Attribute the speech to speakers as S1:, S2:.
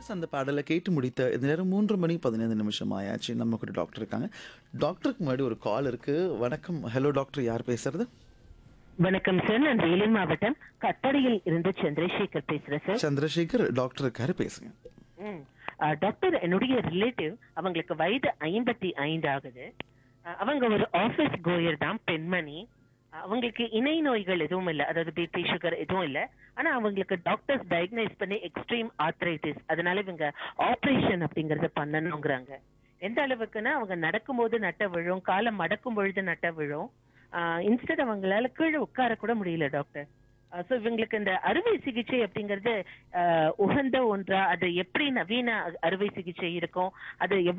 S1: S அந்த பாடலை கேட்டு முடித்த இந்த நேரம் மூன்று மணி பதினைந்து நிமிஷம் ஆயாச்சு நம்ம கூட டாக்டர் இருக்காங்க டாக்டருக்கு முன்னாடி ஒரு கால் இருக்கு வணக்கம் ஹலோ டாக்டர் யார் பேசுறது
S2: வணக்கம் சார் நான் வேலூர் மாவட்டம் கட்டடையில் இருந்து சந்திரசேகர் பேசுறேன் சார்
S1: சந்திரசேகர் டாக்டர் இருக்காரு பேசுங்க
S2: ம். ஆ, டாக்டர் என்னுடைய ரிலேட்டிவ் அவங்களுக்கு வயது ஐம்பத்தி ஐந்து ஆகுது ஆ, அவங்க ஒரு ஆபீஸ் கோயர் தான் பெண்மணி ஆ, அவங்களுக்கு இணை நோய்கள் எதுவும் இல்லை அதாவது பிபி சுகர் எதுவும் இல்லை ஆனா அவங்களுக்கு டாக்டர்ஸ் டயக்னைஸ் பண்ணி எக்ஸ்ட்ரீம் ஆர்த்ரைட்டிஸ் அதனால இவங்க ஆபரேஷன் அப்படிங்கறத பண்ணணுங்கிறாங்க எந்த அளவுக்குன்னா அவங்க நடக்கும்போது நட்ட விழும் காலை மடக்கும் பொழுது நட்ட விழும் இன்ஸ்டெட் அவங்களால கீழே உட்கார கூட முடியல டாக்டர் ஸோ இவங்களுக்கு இந்த அறுவை சிகிச்சை அப்படிங்கிறது ஆஹ், உகந்த ஒன்றா அது எப்படி நவீன அறுவை சிகிச்சை இருக்கும் அது எவ்வளவு